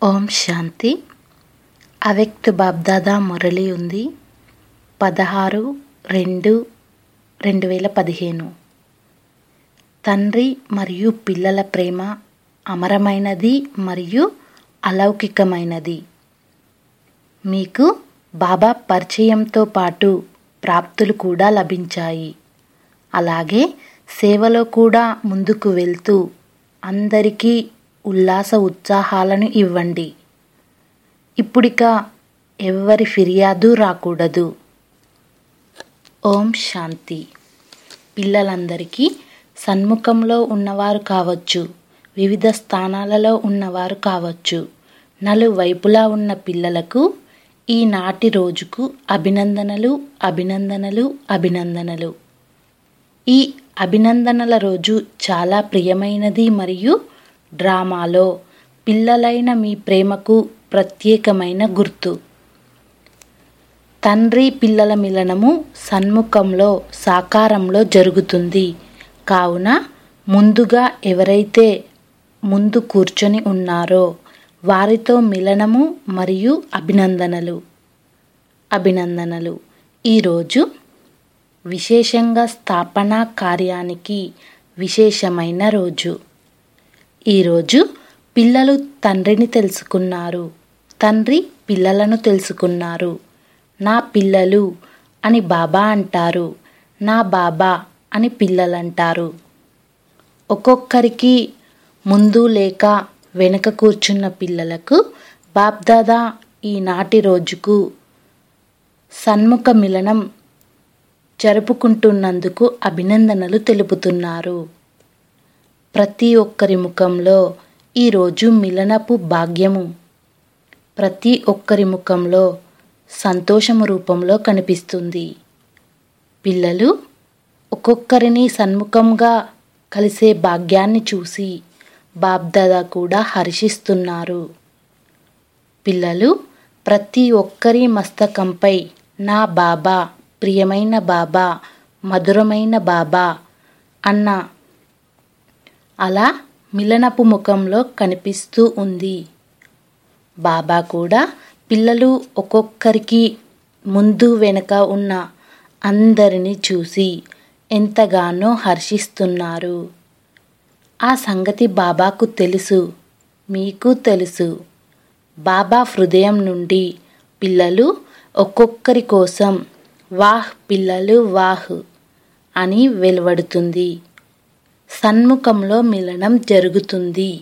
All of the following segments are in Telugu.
ఓం శాంతి అవ్యక్త బాబ్దాదా మురళి ఉంది పదహారు రెండు రెండు వేల పదిహేను తండ్రి మరియు పిల్లల ప్రేమ అమరమైనది మరియు అలౌకికమైనది మీకు బాబా పరిచయంతో పాటు ప్రాప్తులు కూడా లభించాయి అలాగే సేవలో కూడా ముందుకు వెళ్తూ అందరికీ ఉల్లాస ఉత్సాహాలను ఇవ్వండి ఇప్పుడిక ఎవ్వరి ఫిర్యాదు రాకూడదు ఓం శాంతి పిల్లలందరికీ సన్ముఖంలో ఉన్నవారు కావచ్చు వివిధ స్థానాలలో ఉన్నవారు కావచ్చు నలువైపులా ఉన్న పిల్లలకు ఈనాటి రోజుకు అభినందనలు అభినందనలు అభినందనలు ఈ అభినందనల రోజు చాలా ప్రియమైనది మరియు డ్రామాలో పిల్లలైన మీ ప్రేమకు ప్రత్యేకమైన గుర్తు తండ్రి పిల్లల మిలనము సన్ముఖంలో సాకారంలో జరుగుతుంది కావున ముందుగా ఎవరైతే ముందు కూర్చొని ఉన్నారో వారితో మిలనము మరియు అభినందనలు అభినందనలు ఈరోజు విశేషంగా స్థాపన కార్యానికి విశేషమైన రోజు ఈరోజు పిల్లలు తండ్రిని తెలుసుకున్నారు తండ్రి పిల్లలను తెలుసుకున్నారు నా పిల్లలు అని బాబా అంటారు నా బాబా అని పిల్లలంటారు ఒక్కొక్కరికి ముందు లేక వెనుక కూర్చున్న పిల్లలకు బాబ్దాదా ఈనాటి రోజుకు సన్ముఖ మిలనం జరుపుకుంటున్నందుకు అభినందనలు తెలుపుతున్నారు ప్రతి ఒక్కరి ముఖంలో ఈరోజు మిలనపు భాగ్యము ప్రతి ఒక్కరి ముఖంలో సంతోషము రూపంలో కనిపిస్తుంది పిల్లలు ఒక్కొక్కరిని సన్ముఖంగా కలిసే భాగ్యాన్ని చూసి బాబ్దాదా కూడా హర్షిస్తున్నారు పిల్లలు ప్రతి ఒక్కరి మస్తకంపై నా బాబా ప్రియమైన బాబా మధురమైన బాబా అన్న అలా మిలనపు ముఖంలో కనిపిస్తూ ఉంది బాబా కూడా పిల్లలు ఒక్కొక్కరికి ముందు వెనుక ఉన్న అందరినీ చూసి ఎంతగానో హర్షిస్తున్నారు ఆ సంగతి బాబాకు తెలుసు మీకు తెలుసు బాబా హృదయం నుండి పిల్లలు ఒక్కొక్కరి కోసం వాహ్ పిల్లలు వాహ్ అని వెలువడుతుంది సన్ముఖంలో మిలనం జరుగుతుంది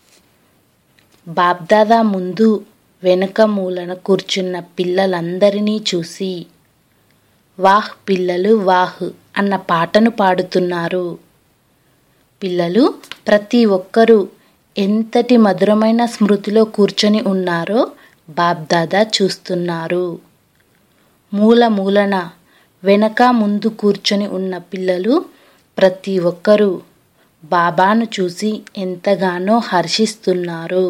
బాబ్దాదా ముందు వెనుక మూలన కూర్చున్న పిల్లలందరినీ చూసి వాహ్ పిల్లలు వాహ్ అన్న పాటను పాడుతున్నారు పిల్లలు ప్రతి ఒక్కరూ ఎంతటి మధురమైన స్మృతిలో కూర్చొని ఉన్నారో బాబ్దాదా చూస్తున్నారు మూల మూలన వెనక ముందు కూర్చొని ఉన్న పిల్లలు ప్రతి ఒక్కరూ బాబాను చూసి ఎంతగానో హర్షిస్తున్నారు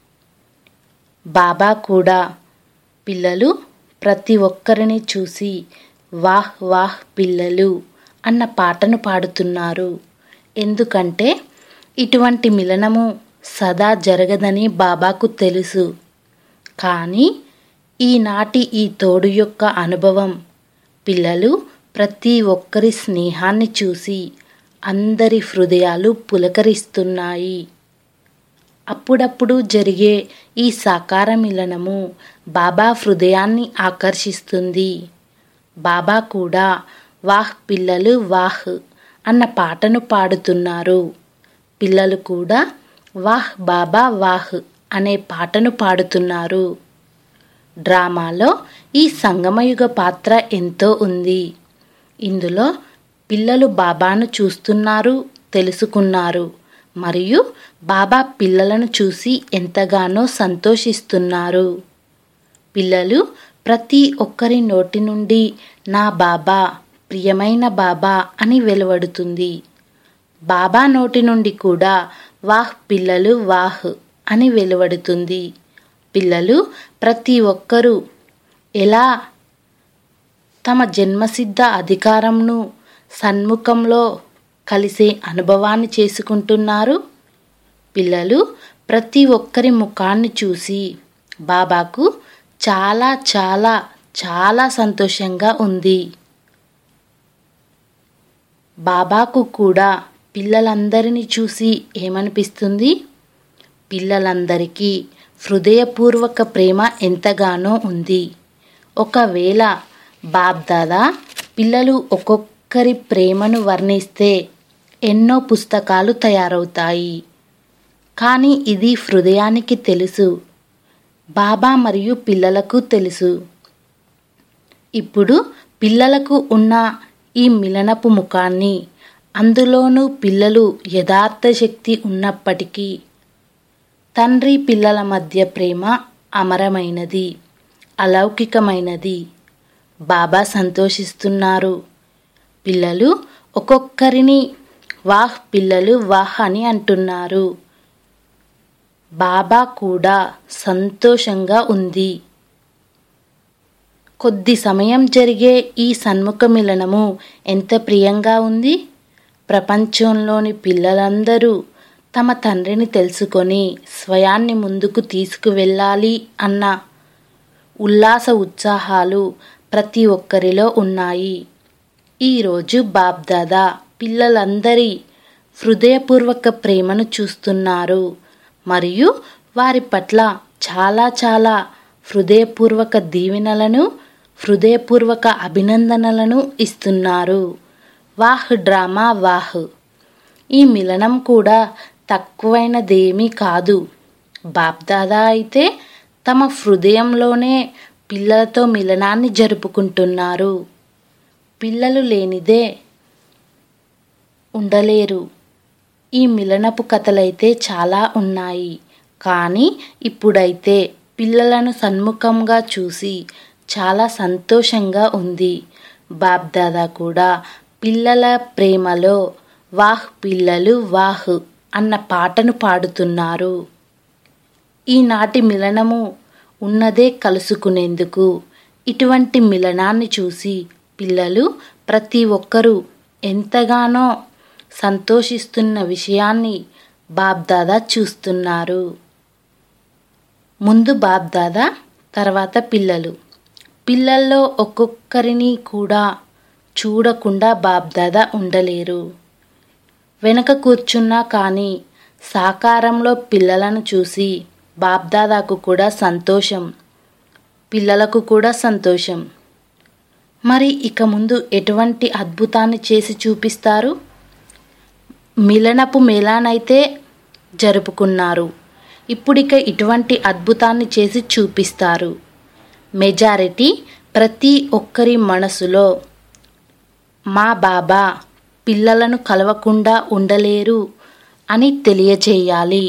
బాబా కూడా పిల్లలు ప్రతి ఒక్కరిని చూసి వాహ్ వాహ్ పిల్లలు అన్న పాటను పాడుతున్నారు ఎందుకంటే ఇటువంటి మిలనము సదా జరగదని బాబాకు తెలుసు కానీ ఈనాటి ఈ తోడు యొక్క అనుభవం పిల్లలు ప్రతి ఒక్కరి స్నేహాన్ని చూసి అందరి హృదయాలు పులకరిస్తున్నాయి అప్పుడప్పుడు జరిగే ఈ సాకార మిలనము బాబా హృదయాన్ని ఆకర్షిస్తుంది బాబా కూడా వాహ్ పిల్లలు వాహ్ అన్న పాటను పాడుతున్నారు పిల్లలు కూడా వాహ్ బాబా వాహ్ అనే పాటను పాడుతున్నారు డ్రామాలో ఈ సంగమయుగ పాత్ర ఎంతో ఉంది ఇందులో పిల్లలు బాబాను చూస్తున్నారు తెలుసుకున్నారు మరియు బాబా పిల్లలను చూసి ఎంతగానో సంతోషిస్తున్నారు పిల్లలు ప్రతి ఒక్కరి నోటి నుండి నా బాబా ప్రియమైన బాబా అని వెలువడుతుంది బాబా నోటి నుండి కూడా వాహ్ పిల్లలు వాహ్ అని వెలువడుతుంది పిల్లలు ప్రతి ఒక్కరూ ఎలా తమ జన్మసిద్ధ అధికారంను సన్ముఖంలో కలిసే అనుభవాన్ని చేసుకుంటున్నారు పిల్లలు ప్రతి ఒక్కరి ముఖాన్ని చూసి బాబాకు చాలా చాలా చాలా సంతోషంగా ఉంది బాబాకు కూడా పిల్లలందరినీ చూసి ఏమనిపిస్తుంది పిల్లలందరికీ హృదయపూర్వక ప్రేమ ఎంతగానో ఉంది ఒకవేళ బాబ్దాదా పిల్లలు ఒక్కొక్కరి ప్రేమను వర్ణిస్తే ఎన్నో పుస్తకాలు తయారవుతాయి కానీ ఇది హృదయానికి తెలుసు బాబా మరియు పిల్లలకు తెలుసు ఇప్పుడు పిల్లలకు ఉన్న ఈ మిలనపు ముఖాన్ని అందులోనూ పిల్లలు యథార్థ శక్తి ఉన్నప్పటికీ తండ్రి పిల్లల మధ్య ప్రేమ అమరమైనది అలౌకికమైనది బాబా సంతోషిస్తున్నారు పిల్లలు ఒక్కొక్కరిని వాహ్ పిల్లలు వాహ్ అని అంటున్నారు బాబా కూడా సంతోషంగా ఉంది కొద్ది సమయం జరిగే ఈ సన్ముఖ మిలనము ఎంత ప్రియంగా ఉంది ప్రపంచంలోని పిల్లలందరూ తమ తండ్రిని తెలుసుకొని స్వయాన్ని ముందుకు తీసుకువెళ్ళాలి అన్న ఉల్లాస ఉత్సాహాలు ప్రతి ఒక్కరిలో ఉన్నాయి ఈరోజు బాబ్దాదా పిల్లలందరి హృదయపూర్వక ప్రేమను చూస్తున్నారు మరియు వారి పట్ల చాలా చాలా హృదయపూర్వక దీవెనలను హృదయపూర్వక అభినందనలను ఇస్తున్నారు వాహ్ డ్రామా వాహ్ ఈ మిలనం కూడా తక్కువైనదేమీ కాదు బాప్దాదా అయితే తమ హృదయంలోనే పిల్లలతో మిలనాన్ని జరుపుకుంటున్నారు పిల్లలు లేనిదే ఉండలేరు ఈ మిలనపు కథలైతే చాలా ఉన్నాయి కానీ ఇప్పుడైతే పిల్లలను సన్ముఖంగా చూసి చాలా సంతోషంగా ఉంది బాబ్దాదా కూడా పిల్లల ప్రేమలో వాహ్ పిల్లలు వాహ్ అన్న పాటను పాడుతున్నారు ఈనాటి మిలనము ఉన్నదే కలుసుకునేందుకు ఇటువంటి మిలనాన్ని చూసి పిల్లలు ప్రతి ఒక్కరూ ఎంతగానో సంతోషిస్తున్న విషయాన్ని బాబ్దాదా చూస్తున్నారు ముందు బాబ్దాదా తర్వాత పిల్లలు పిల్లల్లో ఒక్కొక్కరిని కూడా చూడకుండా బాబ్దాదా ఉండలేరు వెనక కూర్చున్నా కానీ సాకారంలో పిల్లలను చూసి బాబ్దాదాకు కూడా సంతోషం పిల్లలకు కూడా సంతోషం మరి ఇక ముందు ఎటువంటి అద్భుతాన్ని చేసి చూపిస్తారు మిలనపు మేళానైతే జరుపుకున్నారు ఇప్పుడిక ఇటువంటి అద్భుతాన్ని చేసి చూపిస్తారు మెజారిటీ ప్రతి ఒక్కరి మనసులో మా బాబా పిల్లలను కలవకుండా ఉండలేరు అని తెలియజేయాలి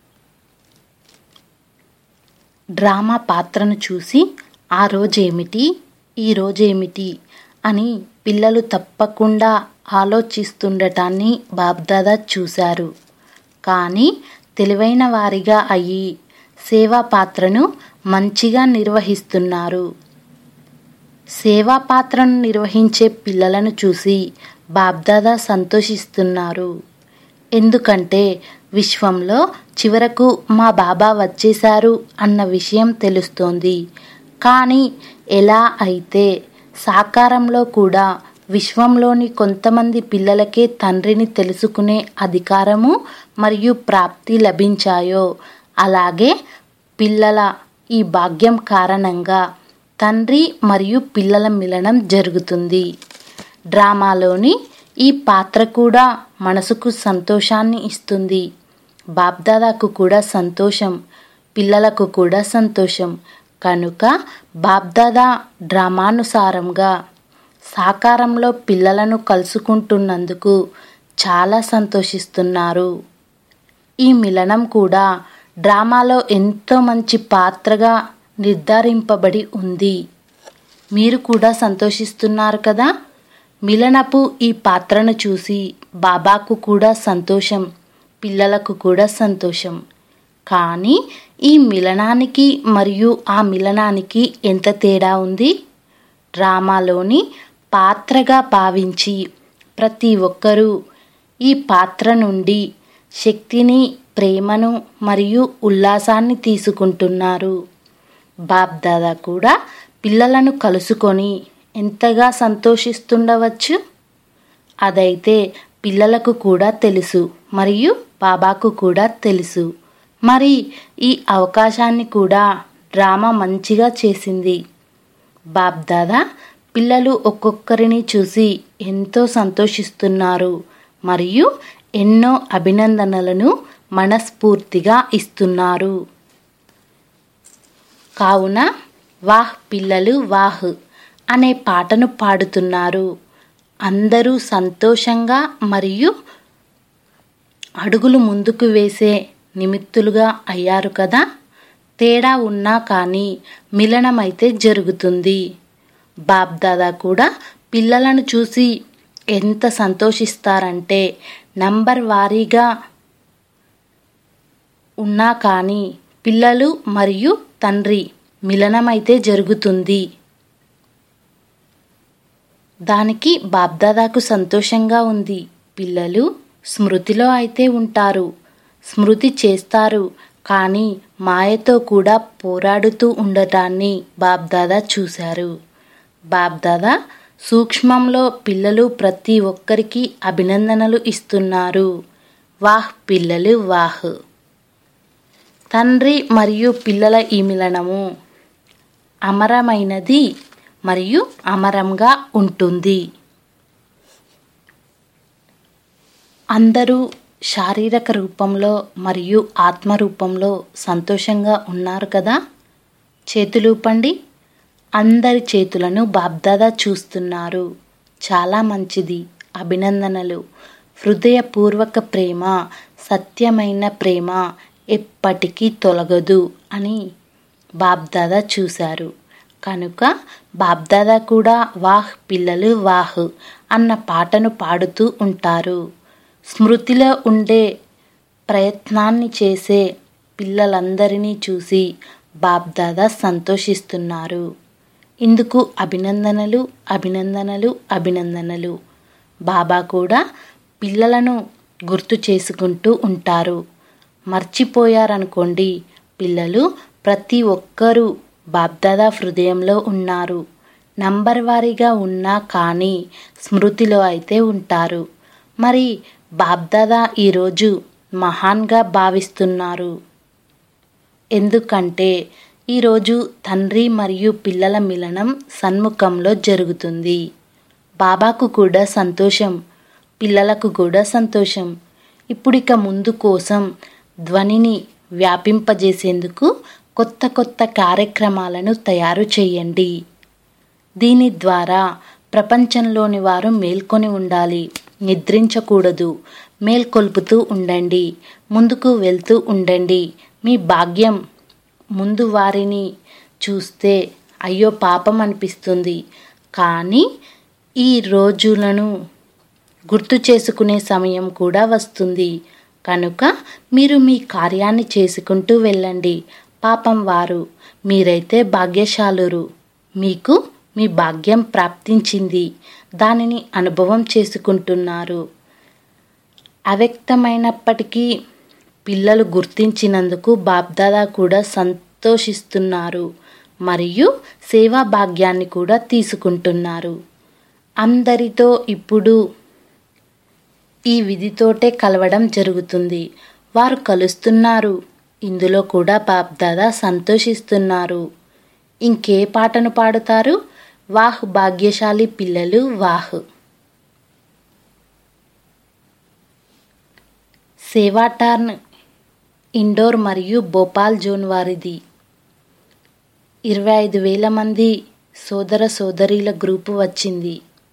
డ్రామా పాత్రను చూసి ఆ రోజేమిటి ఈ రోజేమిటి అని పిల్లలు తప్పకుండా ఆలోచిస్తుండటాన్ని బాబ్దాదా చూశారు కానీ తెలివైన వారిగా అయ్యి సేవా పాత్రను మంచిగా నిర్వహిస్తున్నారు సేవా పాత్రను నిర్వహించే పిల్లలను చూసి బాబ్దాదా సంతోషిస్తున్నారు ఎందుకంటే విశ్వంలో చివరకు మా బాబా వచ్చేశారు అన్న విషయం తెలుస్తోంది కానీ ఎలా అయితే సాకారంలో కూడా విశ్వంలోని కొంతమంది పిల్లలకే తండ్రిని తెలుసుకునే అధికారము మరియు ప్రాప్తి లభించాయో అలాగే పిల్లల ఈ భాగ్యం కారణంగా తండ్రి మరియు పిల్లల మిలనం జరుగుతుంది డ్రామాలోని ఈ పాత్ర కూడా మనసుకు సంతోషాన్ని ఇస్తుంది బాబ్దాదాకు కూడా సంతోషం పిల్లలకు కూడా సంతోషం కనుక బాబ్దాదా డ్రామానుసారంగా సాకారంలో పిల్లలను కలుసుకుంటున్నందుకు చాలా సంతోషిస్తున్నారు ఈ మిలనం కూడా డ్రామాలో ఎంతో మంచి పాత్రగా నిర్ధారింపబడి ఉంది మీరు కూడా సంతోషిస్తున్నారు కదా మిలనపు ఈ పాత్రను చూసి బాబాకు కూడా సంతోషం పిల్లలకు కూడా సంతోషం కానీ ఈ మిలనానికి మరియు ఆ మిలనానికి ఎంత తేడా ఉంది డ్రామాలోని పాత్రగా భావించి ప్రతి ఒక్కరూ ఈ పాత్ర నుండి శక్తిని ప్రేమను మరియు ఉల్లాసాన్ని తీసుకుంటున్నారు బాబ్దాదా కూడా పిల్లలను కలుసుకొని ఎంతగా సంతోషిస్తుండవచ్చు అదైతే పిల్లలకు కూడా తెలుసు మరియు బాబాకు కూడా తెలుసు మరి ఈ అవకాశాన్ని కూడా డ్రామా మంచిగా చేసింది బాబ్దాదా పిల్లలు ఒక్కొక్కరిని చూసి ఎంతో సంతోషిస్తున్నారు మరియు ఎన్నో అభినందనలను మనస్ఫూర్తిగా ఇస్తున్నారు కావున వాహ్ పిల్లలు వాహ్ అనే పాటను పాడుతున్నారు అందరూ సంతోషంగా మరియు అడుగులు ముందుకు వేసే నిమిత్తులుగా అయ్యారు కదా తేడా ఉన్నా కానీ మిలనమైతే జరుగుతుంది బాబ్దాదా కూడా పిల్లలను చూసి ఎంత సంతోషిస్తారంటే నంబర్ వారీగా ఉన్నా కానీ పిల్లలు మరియు తండ్రి మిలనమైతే జరుగుతుంది దానికి బాబ్దాదాకు సంతోషంగా ఉంది పిల్లలు స్మృతిలో అయితే ఉంటారు స్మృతి చేస్తారు కానీ మాయతో కూడా పోరాడుతూ ఉండటాన్ని బాబ్దాదా చూశారు బాబ్దాదా సూక్ష్మంలో పిల్లలు ప్రతి ఒక్కరికి అభినందనలు ఇస్తున్నారు వాహ్ పిల్లలు వాహ్ తండ్రి మరియు పిల్లల ఈ మిలనము అమరమైనది మరియు అమరంగా ఉంటుంది అందరూ శారీరక రూపంలో మరియు ఆత్మ రూపంలో సంతోషంగా ఉన్నారు కదా చేతులూపండి అందరి చేతులను బాబ్దాదా చూస్తున్నారు చాలా మంచిది అభినందనలు హృదయపూర్వక ప్రేమ సత్యమైన ప్రేమ ఎప్పటికీ తొలగదు అని బాబ్దాదా చూశారు కనుక బాబ్దాదా కూడా వాహ్ పిల్లలు వాహ్ అన్న పాటను పాడుతూ ఉంటారు స్మృతిలో ఉండే ప్రయత్నాన్ని చేసే పిల్లలందరినీ చూసి బాబ్దాదా సంతోషిస్తున్నారు ఇందుకు అభినందనలు అభినందనలు అభినందనలు బాబా కూడా పిల్లలను గుర్తు చేసుకుంటూ ఉంటారు మర్చిపోయారనుకోండి పిల్లలు ప్రతి ఒక్కరూ బాబ్దాదా హృదయంలో ఉన్నారు నంబర్ వారీగా ఉన్నా కానీ స్మృతిలో అయితే ఉంటారు మరి బాబ్దాదా ఈరోజు మహాన్గా భావిస్తున్నారు ఎందుకంటే ఈరోజు తండ్రి మరియు పిల్లల మిలనం సన్ముఖంలో జరుగుతుంది బాబాకు కూడా సంతోషం పిల్లలకు కూడా సంతోషం ఇప్పుడిక ముందు కోసం ధ్వనిని వ్యాపింపజేసేందుకు కొత్త కొత్త కార్యక్రమాలను తయారు చేయండి దీని ద్వారా ప్రపంచంలోని వారు మేల్కొని ఉండాలి నిద్రించకూడదు మేల్కొల్పుతూ ఉండండి ముందుకు వెళ్తూ ఉండండి మీ భాగ్యం ముందు వారిని చూస్తే అయ్యో పాపం అనిపిస్తుంది కానీ ఈ రోజులను గుర్తు చేసుకునే సమయం కూడా వస్తుంది కనుక మీరు మీ కార్యాన్ని చేసుకుంటూ వెళ్ళండి పాపం వారు మీరైతే భాగ్యశాలురు మీకు మీ భాగ్యం ప్రాప్తించింది దానిని అనుభవం చేసుకుంటున్నారు అవ్యక్తమైనప్పటికీ పిల్లలు గుర్తించినందుకు బాబ్దాదా కూడా సంతోషిస్తున్నారు మరియు సేవా భాగ్యాన్ని కూడా తీసుకుంటున్నారు అందరితో ఇప్పుడు ఈ విధితోటే కలవడం జరుగుతుంది వారు కలుస్తున్నారు ఇందులో కూడా బాబ్దాదా సంతోషిస్తున్నారు ఇంకే పాటను పాడుతారు వాహ్ భాగ్యశాలి పిల్లలు వాహ్ సేవాటార్న్ ఇండోర్ మరియు భోపాల్ జోన్ వారిది ఇరవై ఐదు వేల మంది సోదర సోదరీల గ్రూపు వచ్చింది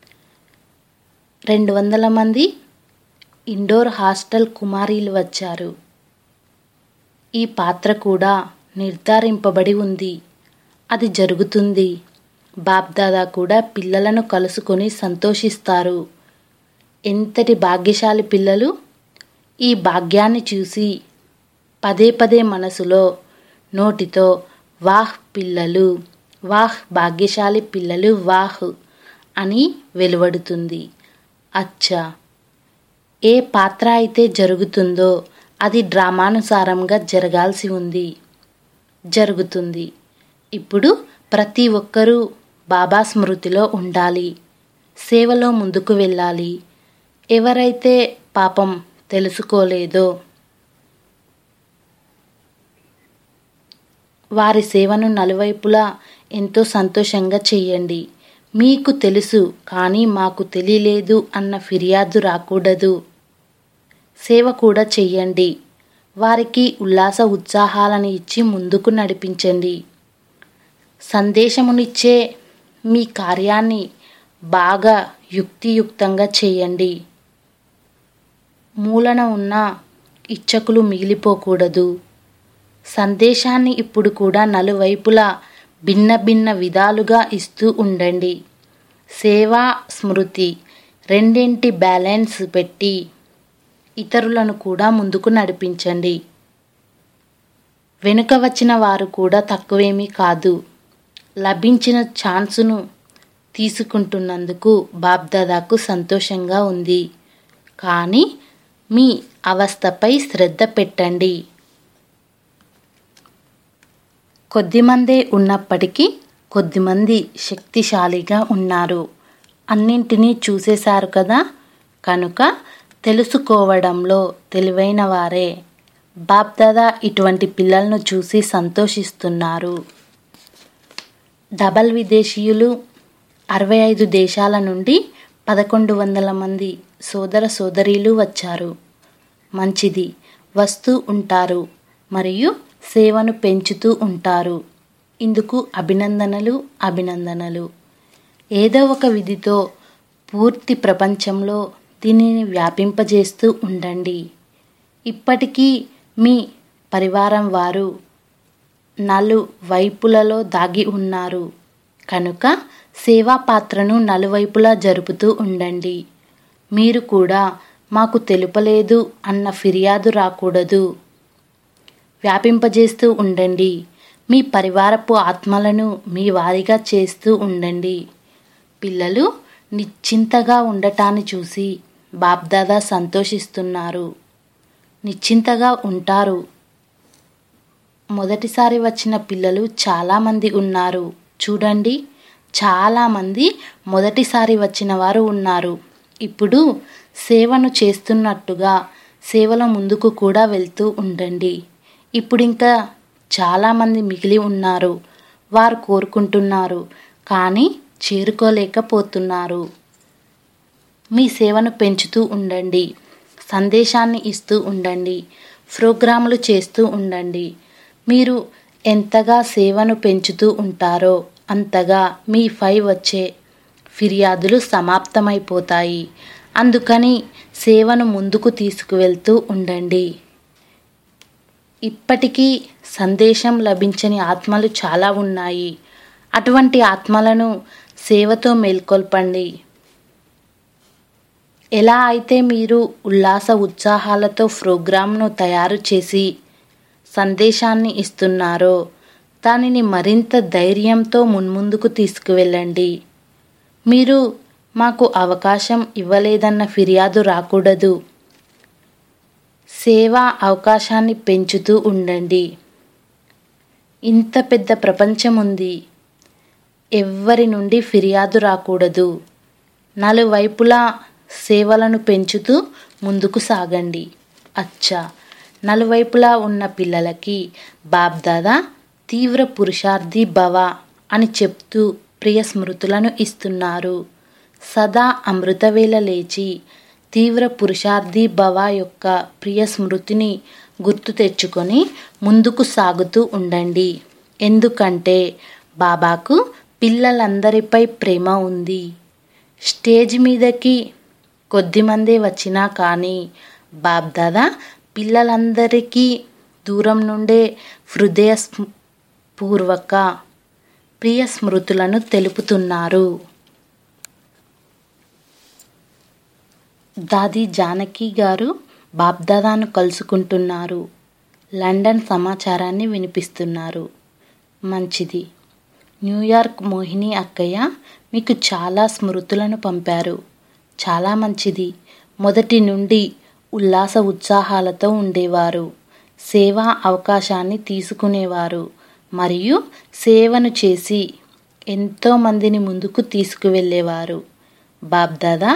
రెండు వందల మంది ఇండోర్ హాస్టల్ కుమారీలు వచ్చారు ఈ పాత్ర కూడా నిర్ధారింపబడి ఉంది అది జరుగుతుంది బాబ్దాదా కూడా పిల్లలను కలుసుకొని సంతోషిస్తారు ఎంతటి భాగ్యశాలి పిల్లలు ఈ భాగ్యాన్ని చూసి పదే పదే మనసులో నోటితో వాహ్ పిల్లలు వాహ్ భాగ్యశాలి పిల్లలు వాహ్ అని వెలువడుతుంది అచ్చా ఏ పాత్ర అయితే జరుగుతుందో అది డ్రామానుసారంగా జరగాల్సి ఉంది జరుగుతుంది ఇప్పుడు ప్రతి ఒక్కరూ బాబా స్మృతిలో ఉండాలి సేవలో ముందుకు వెళ్ళాలి ఎవరైతే పాపం తెలుసుకోలేదో వారి సేవను నలువైపులా ఎంతో సంతోషంగా చేయండి మీకు తెలుసు కానీ మాకు తెలియలేదు అన్న ఫిర్యాదు రాకూడదు సేవ కూడా చెయ్యండి వారికి ఉల్లాస ఉత్సాహాలను ఇచ్చి ముందుకు నడిపించండి సందేశమునిచ్చే మీ కార్యాన్ని బాగా యుక్తియుక్తంగా చేయండి మూలన ఉన్న ఇచ్చకులు మిగిలిపోకూడదు సందేశాన్ని ఇప్పుడు కూడా నలువైపులా భిన్న భిన్న విధాలుగా ఇస్తూ ఉండండి సేవా స్మృతి రెండింటి బ్యాలెన్స్ పెట్టి ఇతరులను కూడా ముందుకు నడిపించండి వెనుక వచ్చిన వారు కూడా తక్కువేమీ కాదు లభించిన ఛాన్సును తీసుకుంటున్నందుకు బాబ్దాదాకు సంతోషంగా ఉంది కానీ మీ అవస్థపై శ్రద్ధ పెట్టండి కొద్దిమందే ఉన్నప్పటికీ కొద్దిమంది శక్తిశాలిగా ఉన్నారు అన్నింటినీ చూసేశారు కదా కనుక తెలుసుకోవడంలో తెలివైన వారే బాప్దాదా ఇటువంటి పిల్లలను చూసి సంతోషిస్తున్నారు డబల్ విదేశీయులు అరవై ఐదు దేశాల నుండి పదకొండు వందల మంది సోదర సోదరీలు వచ్చారు మంచిది వస్తూ ఉంటారు మరియు సేవను పెంచుతూ ఉంటారు ఇందుకు అభినందనలు అభినందనలు ఏదో ఒక విధితో పూర్తి ప్రపంచంలో దీనిని వ్యాపింపజేస్తూ ఉండండి ఇప్పటికీ మీ పరివారం వారు నలు వైపులలో దాగి ఉన్నారు కనుక సేవా పాత్రను నలువైపులా జరుపుతూ ఉండండి మీరు కూడా మాకు తెలుపలేదు అన్న ఫిర్యాదు రాకూడదు వ్యాపింపజేస్తూ ఉండండి మీ పరివారపు ఆత్మలను మీ వారిగా చేస్తూ ఉండండి పిల్లలు నిశ్చింతగా ఉండటాన్ని చూసి బాబ్దాదా సంతోషిస్తున్నారు నిశ్చింతగా ఉంటారు మొదటిసారి వచ్చిన పిల్లలు చాలామంది ఉన్నారు చూడండి చాలామంది మొదటిసారి వచ్చిన వారు ఉన్నారు ఇప్పుడు సేవను చేస్తున్నట్టుగా సేవలో ముందుకు కూడా వెళ్తూ ఉండండి ఇప్పుడు ఇంకా చాలామంది మిగిలి ఉన్నారు వారు కోరుకుంటున్నారు కానీ చేరుకోలేకపోతున్నారు మీ సేవను పెంచుతూ ఉండండి సందేశాన్ని ఇస్తూ ఉండండి ప్రోగ్రాములు చేస్తూ ఉండండి మీరు ఎంతగా సేవను పెంచుతూ ఉంటారో అంతగా మీ ఫై వచ్చే ఫిర్యాదులు సమాప్తమైపోతాయి అందుకని సేవను ముందుకు తీసుకువెళ్తూ ఉండండి ఇప్పటికీ సందేశం లభించని ఆత్మలు చాలా ఉన్నాయి అటువంటి ఆత్మలను సేవతో మేల్కొల్పండి ఎలా అయితే మీరు ఉల్లాస ఉత్సాహాలతో ప్రోగ్రాంను తయారు చేసి సందేశాన్ని ఇస్తున్నారో దానిని మరింత ధైర్యంతో మున్ముందుకు తీసుకువెళ్ళండి మీరు మాకు అవకాశం ఇవ్వలేదన్న ఫిర్యాదు రాకూడదు సేవా అవకాశాన్ని పెంచుతూ ఉండండి ఇంత పెద్ద ప్రపంచం ఉంది ఎవ్వరి నుండి ఫిర్యాదు రాకూడదు నలువైపులా సేవలను పెంచుతూ ముందుకు సాగండి అచ్చా నలువైపులా ఉన్న పిల్లలకి బాబ్దాదా తీవ్ర పురుషార్థి భవ అని చెప్తూ ప్రియ స్మృతులను ఇస్తున్నారు సదా అమృతవేళ లేచి తీవ్ర పురుషార్థి భవ యొక్క ప్రియ స్మృతిని గుర్తు తెచ్చుకొని ముందుకు సాగుతూ ఉండండి ఎందుకంటే బాబాకు పిల్లలందరిపై ప్రేమ ఉంది స్టేజ్ మీదకి కొద్దిమందే వచ్చినా కానీ బాబ్దాదా పిల్లలందరికీ దూరం నుండే హృదయ పూర్వక ప్రియ స్మృతులను తెలుపుతున్నారు దాది జానకి గారు బాబ్దాదాను కలుసుకుంటున్నారు లండన్ సమాచారాన్ని వినిపిస్తున్నారు మంచిది న్యూయార్క్ మోహిని అక్కయ్య మీకు చాలా స్మృతులను పంపారు చాలా మంచిది మొదటి నుండి ఉల్లాస ఉత్సాహాలతో ఉండేవారు సేవా అవకాశాన్ని తీసుకునేవారు మరియు సేవను చేసి ఎంతోమందిని ముందుకు తీసుకువెళ్ళేవారు బాబ్దాదా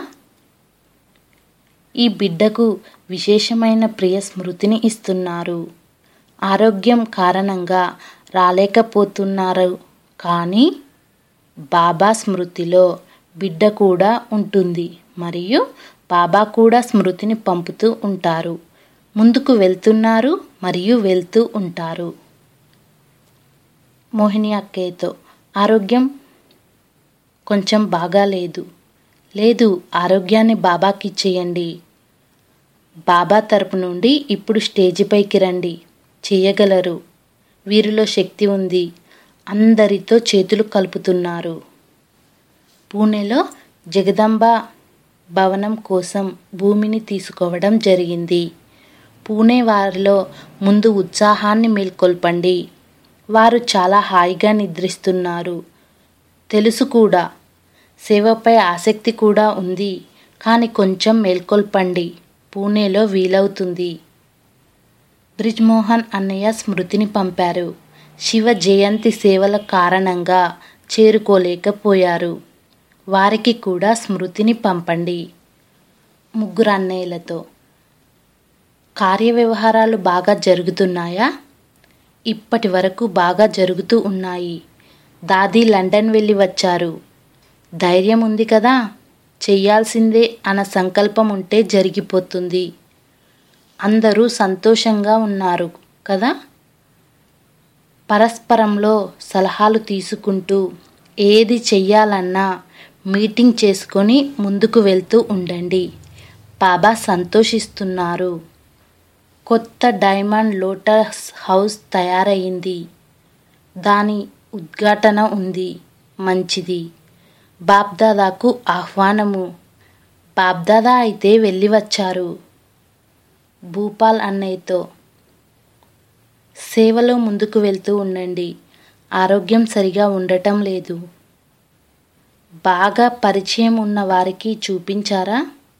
ఈ బిడ్డకు విశేషమైన ప్రియ స్మృతిని ఇస్తున్నారు ఆరోగ్యం కారణంగా రాలేకపోతున్నారు కానీ బాబా స్మృతిలో బిడ్డ కూడా ఉంటుంది మరియు బాబా కూడా స్మృతిని పంపుతూ ఉంటారు ముందుకు వెళ్తున్నారు మరియు వెళ్తూ ఉంటారు మోహిని అక్కయ్యతో ఆరోగ్యం కొంచెం బాగాలేదు లేదు ఆరోగ్యాన్ని బాబాకి ఇచ్చేయండి బాబా తరపు నుండి ఇప్పుడు స్టేజిపైకి రండి చేయగలరు వీరిలో శక్తి ఉంది అందరితో చేతులు కలుపుతున్నారు పూణేలో జగదంబ భవనం కోసం భూమిని తీసుకోవడం జరిగింది పూణే వారిలో ముందు ఉత్సాహాన్ని మేల్కొల్పండి వారు చాలా హాయిగా నిద్రిస్తున్నారు తెలుసు కూడా సేవపై ఆసక్తి కూడా ఉంది కానీ కొంచెం మేల్కొల్పండి పూణేలో వీలవుతుంది బ్రిజ్మోహన్ అన్నయ్య స్మృతిని పంపారు శివ జయంతి సేవల కారణంగా చేరుకోలేకపోయారు వారికి కూడా స్మృతిని పంపండి ముగ్గురు అన్నయ్యలతో కార్యవ్యవహారాలు బాగా జరుగుతున్నాయా ఇప్పటి వరకు బాగా జరుగుతూ ఉన్నాయి దాది లండన్ వెళ్ళి వచ్చారు ధైర్యం ఉంది కదా చెయ్యాల్సిందే అన్న సంకల్పం ఉంటే జరిగిపోతుంది అందరూ సంతోషంగా ఉన్నారు కదా పరస్పరంలో సలహాలు తీసుకుంటూ ఏది చెయ్యాలన్నా మీటింగ్ చేసుకొని ముందుకు వెళ్తూ ఉండండి బాబా సంతోషిస్తున్నారు కొత్త డైమండ్ లోటస్ హౌస్ తయారయింది దాని ఉద్ఘాటన ఉంది మంచిది బాబ్దాదాకు ఆహ్వానము బాబ్దాదా అయితే వెళ్ళి వచ్చారు భూపాల్ అన్నయ్యతో సేవలో ముందుకు వెళ్తూ ఉండండి ఆరోగ్యం సరిగా ఉండటం లేదు బాగా పరిచయం ఉన్న వారికి చూపించారా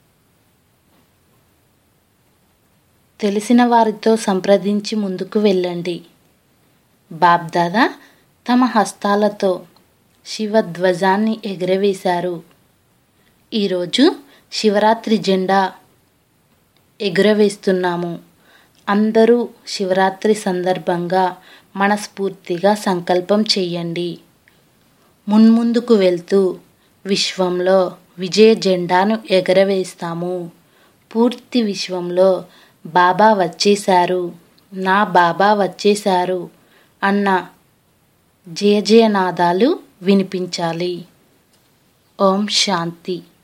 తెలిసిన వారితో సంప్రదించి ముందుకు వెళ్ళండి బాబ్దాదా తమ హస్తాలతో శివధ్వజాన్ని ఎగురవేశారు ఈరోజు శివరాత్రి జెండా ఎగురవేస్తున్నాము అందరూ శివరాత్రి సందర్భంగా మనస్ఫూర్తిగా సంకల్పం చెయ్యండి మున్ముందుకు వెళ్తూ విశ్వంలో విజయ జెండాను ఎగరవేస్తాము పూర్తి విశ్వంలో బాబా వచ్చేశారు నా బాబా వచ్చేశారు అన్న జయ జయనాదాలు వినిపించాలి ఓం శాంతి